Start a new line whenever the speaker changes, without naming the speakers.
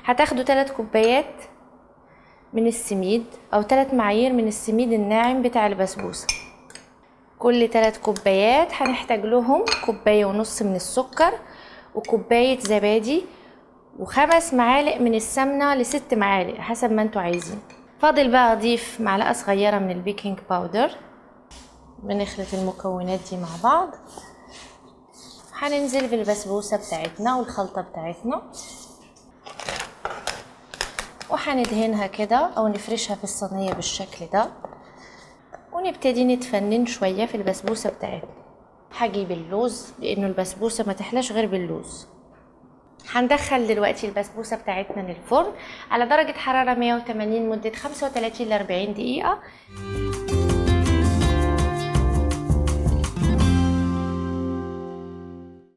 هتاخدوا 3 كوبايات من السميد او 3 معايير من السميد الناعم بتاع البسبوسه كل 3 كوبايات هنحتاج لهم كوبايه ونص من السكر وكوبايه زبادي وخمس معالق من السمنه لست معالق حسب ما انتوا عايزين فاضل بقى اضيف معلقه صغيره من البيكنج باودر بنخلط المكونات دي مع بعض هننزل بالبسبوسه بتاعتنا والخلطه بتاعتنا وهندهنها كده او نفرشها في الصينيه بالشكل ده ونبتدي نتفنن شويه في البسبوسه بتاعتنا هجيب اللوز لانه البسبوسه ما تحلاش غير باللوز هندخل دلوقتي البسبوسه بتاعتنا للفرن على درجه حراره 180 مده 35 ل 40 دقيقه